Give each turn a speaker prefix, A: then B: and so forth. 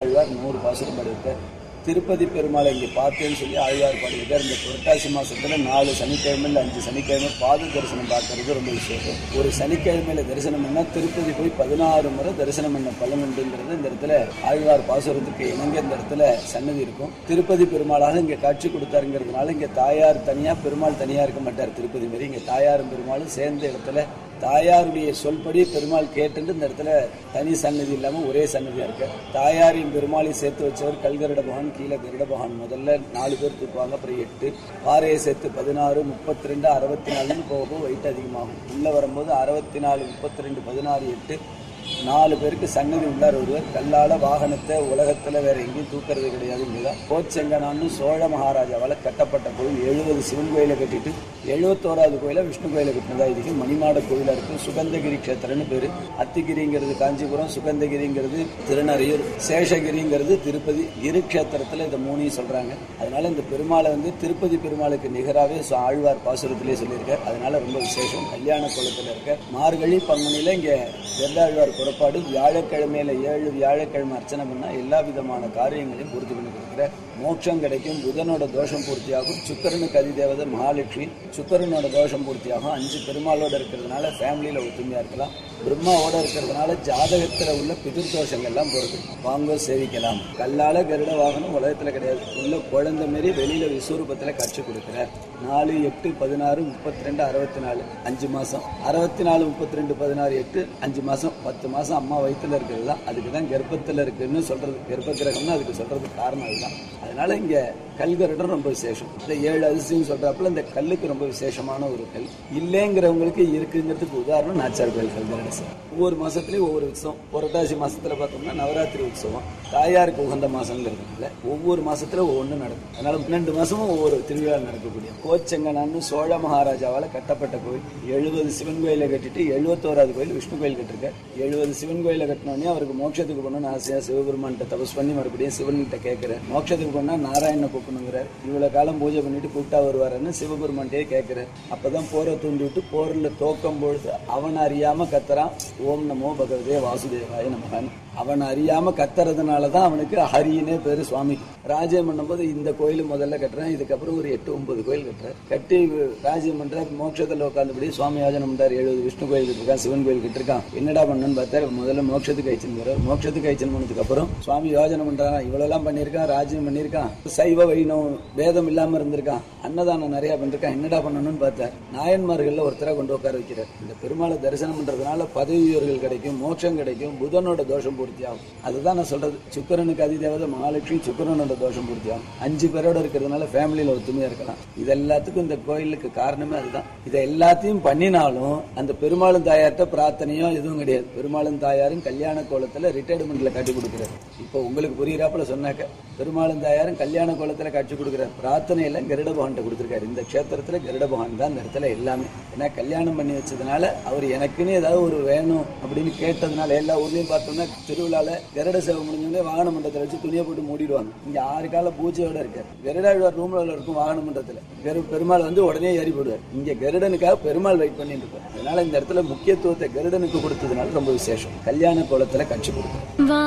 A: ஆழ்வார் நூறு பாசுரம் பாடியிருக்கார் திருப்பதி பெருமாளை இங்கே பார்த்தேன்னு சொல்லி ஆழ்வார் பாடியிருக்கார் இந்த புரட்டாசி மாசத்துல நாலு சனிக்கிழமையில் அஞ்சு சனிக்கிழமை பாத தரிசனம் பார்க்கறது ரொம்ப விசேஷம் ஒரு சனிக்கிழமையில தரிசனம் பண்ணா திருப்பதி போய் பதினாறு முறை தரிசனம் பண்ண பலன் உண்டுங்கிறது இந்த இடத்துல ஆழ்வார் பாசுரத்துக்கு இணங்க இந்த இடத்துல சன்னதி இருக்கும் திருப்பதி பெருமாளாக இங்க காட்சி கொடுத்தாருங்கிறதுனால இங்க தாயார் தனியா பெருமாள் தனியா இருக்க மாட்டார் திருப்பதி மாதிரி இங்க தாயாரும் பெருமாளும் சேர்ந்த இடத்துல தாயாருடைய சொல்படி பெருமாள் கேட்டுட்டு இந்த இடத்துல தனி சன்னதி இல்லாம ஒரே சன்னதியா இருக்கு தாயாரின் பெருமாளையும் சேர்த்து வச்சவர் கல்கருட பகவான் கீழே கருட பகவான் முதல்ல நாலு பேர் தூக்குவாங்க அப்புறம் எட்டு பாறையை சேர்த்து பதினாறு முப்பத்தி ரெண்டு அறுபத்தி நாலுன்னு போக போக வெயிட் அதிகமாகும் உள்ள வரும்போது அறுபத்தி நாலு முப்பத்தி ரெண்டு பதினாறு எட்டு நாலு பேருக்கு சன்னதி உள்ளார் ஒருவர் கல்லால வாகனத்தை உலகத்துல வேற எங்கேயும் தூக்குறது கிடையாது இங்கதான் கோச்செங்கனான்னு சோழ மகாராஜாவால கட்டப்பட்ட கோயில் எழுபது சிவன் கோயிலை கட்டிட்டு எழுபத்தோராவது கோயில விஷ்ணு கோயிலை கட்டினதா இதுக்கு மணிமாட கோயிலா இருக்கு சுகந்தகிரி கஷேத்திரன்னு பேரு அத்திகிரிங்கிறது காஞ்சிபுரம் சுகந்தகிரிங்கிறது திருநறையூர் சேஷகிரிங்கிறது திருப்பதி கிரி கஷேத்திரத்துல இந்த மூணையும் சொல்றாங்க அதனால இந்த பெருமாளை வந்து திருப்பதி பெருமாளுக்கு நிகராகவே சு- ஆழ்வார் பாசுரத்திலே சொல்லியிருக்கார் அதனால ரொம்ப விசேஷம் கல்யாண குளத்துல இருக்க மார்கழி பங்குனியில இங்க வெள்ளாழ்வார் புறப்பாடு வியாழக்கிழமையில ஏழு வியாழக்கிழமை அர்ச்சனை பண்ணா எல்லா விதமான காரியங்களையும் பூர்த்தி பண்ணி கொடுக்குற மோட்சம் கிடைக்கும் புதனோட தோஷம் பூர்த்தியாகும் சுக்கரனுக்கு அதிதேவதை மகாலட்சுமி சுக்கரனோட தோஷம் பூர்த்தியாகும் அஞ்சு பெருமாளோட இருக்கிறதுனால ஃபேமிலியில ஒத்துமையா இருக்கலாம் பிரம்மாவோட இருக்கிறதுனால ஜாதகத்துல உள்ள பிதிர் தோஷங்கள்லாம் போறது வாங்க சேவிக்கலாம் கல்லால கருட வாகனம் உலகத்துல கிடையாது உள்ள குழந்தை மாரி வெளியில விஸ்வரூபத்துல காட்சி கொடுக்கிறார் நாலு எட்டு பதினாறு முப்பத்தி ரெண்டு அறுபத்தி நாலு அஞ்சு மாசம் அறுபத்தி நாலு முப்பத்தி ரெண்டு பதினாறு எட்டு அஞ்சு மாசம் பத்து மாசம் அம்மா வயித்துல இருக்கிறது தான் அதுக்கு தான் கர்ப்பத்துல இருக்குன்னு சொல்றது கர்ப்ப கிரகம்னு அதுக்கு சொல்றதுக்கு காரணம் அதுதான் அதனால இங்க கல்கருடம் ரொம்ப விசேஷம் இந்த ஏழு அதிசயம் சொல்றாப்புல இந்த கல்லுக்கு ரொம்ப விசேஷமான ஒரு கல் இல்லைங்கிறவங்களுக்கு இருக்குங்கிறதுக்கு உதாரணம் நாச்சார் கோயில் கல்கருட சார் ஒவ்வொரு மாசத்துலயும் ஒவ்வொரு உற்சவம் புரட்டாசி மாசத்துல பார்த்தோம்னா நவராத்திரி உற்சவம் தாயாருக்கு உகந்த மாசங்கிறதுனால ஒவ்வொரு மாசத்துல ஒவ்வொன்று நடக்கும் அதனால பன்னெண்டு மாசமும் ஒவ்வொரு திருவிழா நடக்கக்கூடிய கோச்செங்கனான்னு சோழ மகாராஜாவால கட்டப்பட்ட கோயில் எழுபது சிவன் கோயிலை கட்டிட்டு எழுபத்தோராவது கோயில் விஷ்ணு கோயில் கட்டிருக்கார் எழுபது சிவன் கோயிலை கட்டினோடனே அவருக்கு மோட்சத்துக்கு போகணும்னு ஆசையா சிவபெருமான்கிட்ட தபஸ் பண்ணி மறுபடியும் சிவன்கிட்ட கேட்கிறார் மோட்சத்துக்கு போனா நாராயணனை கூப்பிடணுங்கிறார் இவ்வளவு காலம் பூஜை பண்ணிட்டு கூப்பிட்டா வருவாருன்னு சிவபெருமான்கிட்டயே கேட்கிறார் அப்பதான் போரை தூண்டி விட்டு போர்ல தோக்கம் பொழுது அவன் அறியாம கத்துறான் ஓம் நமோ பகவதே வாசுதேவாய நமகான் அவன் அறியாம கத்துறதுனால தான் அவனுக்கு ஹரினே பேரு சுவாமி ராஜ்யம் பண்ணும்போது இந்த கோயில் முதல்ல கட்டுறேன் இதுக்கப்புறம் ஒரு எட்டு ஒன்பது கோயில் கட்டுறேன் கட்டி ராஜ்யம் பண்ற மோட்சத்தில் உட்காந்துபடி சுவாமி யோஜனை பண்றாரு எழுபது விஷ்ணு கோயில் கட்டிருக்கான் சிவன் கோயில் கட்டிருக்கான் என்னடா பண்ணணும்னு பார்த்தாரு முதல்ல மோட்சத்துக்கு அழிச்சுன்னு போறாரு மோட்சத்துக்கு அழிச்சுன்னு போனதுக்கு அப்புறம் சுவாமி யோஜனை பண்றான் இவ்வளவு பண்ணியிருக்கான் ராஜ்யம் பண்ணியிருக்கான் சைவ வைணவம் வேதம் இல்லாம இருந்திருக்கான் அன்னதானம் நிறைய பண்ணிருக்கான் என்னடா பண்ணணும்னு பார்த்தார் நாயன்மார்கள்ல ஒருத்தரை கொண்டு உட்கார வைக்கிறார் இந்த பெருமாளை தரிசனம் பண்றதுனால பதவி உயர்கள் கிடைக்கும் மோட்சம் கிடைக்கும் புதனோட தோஷம் பூர்த்தி ஆகும் அதுதான் நான் சொல்றது சுக்கரனுக்கு அதிதேவதை மகாலட்சுமி சுக்கரனோட தோஷம் பூர்த்தி ஆகும் அஞ்சு பேரோட இருக்கிறதுனால ஃபேமிலியில ஒத்துமையா இருக்கலாம் இது எல்லாத்துக்கும் இந்த கோயிலுக்கு காரணமே அதுதான் இதை எல்லாத்தையும் பண்ணினாலும் அந்த பெருமாளும் தாயார்கிட்ட பிரார்த்தனையோ எதுவும் கிடையாது பெருமாளும் தாயாரும் கல்யாண கோலத்துல ரிட்டையர்மெண்ட்ல காட்டி கொடுக்குறாரு இப்போ உங்களுக்கு புரியுறாப்புல சொன்னாக்க பெருமாளும் தாயாரும் கல்யாண கோலத்துல காட்சி கொடுக்குறாரு பிரார்த்தனையில கருட பகவான்கிட்ட கொடுத்துருக்காரு இந்த க்ஷேத்திரத்துல கருட பகவான் தான் இந்த இடத்துல எல்லாமே ஏன்னா கல்யாணம் பண்ணி வச்சதுனால அவர் எனக்குன்னு ஏதாவது ஒரு வேணும் அப்படின்னு கேட்டதுனால எல்லா ஊர்லயும் பார்த்தோம்னா திருவிழால கருட சேவை முடிஞ்சோடனே வாகன மண்டலத்துல வச்சு துணியை போட்டு மூடிடுவாங்க இங்க ஆறு கால பூஜையோட இருக்காரு கருடாழ்வார் ரூம்ல இருக்கும் வாகன மண்டலத்துல கரு பெருமாள் வந்து உடனே ஏறி போடுவார் இங்க கருடனுக்காக பெருமாள் வெயிட் பண்ணிட்டு இருப்பார் அதனால இந்த இடத்துல முக்கியத்துவத்தை கருடனுக்கு கொடுத்ததுனால ரொம்ப விசேஷம் கல்யாண கோலத்துல காட்சி கொடுக்கும்
B: வா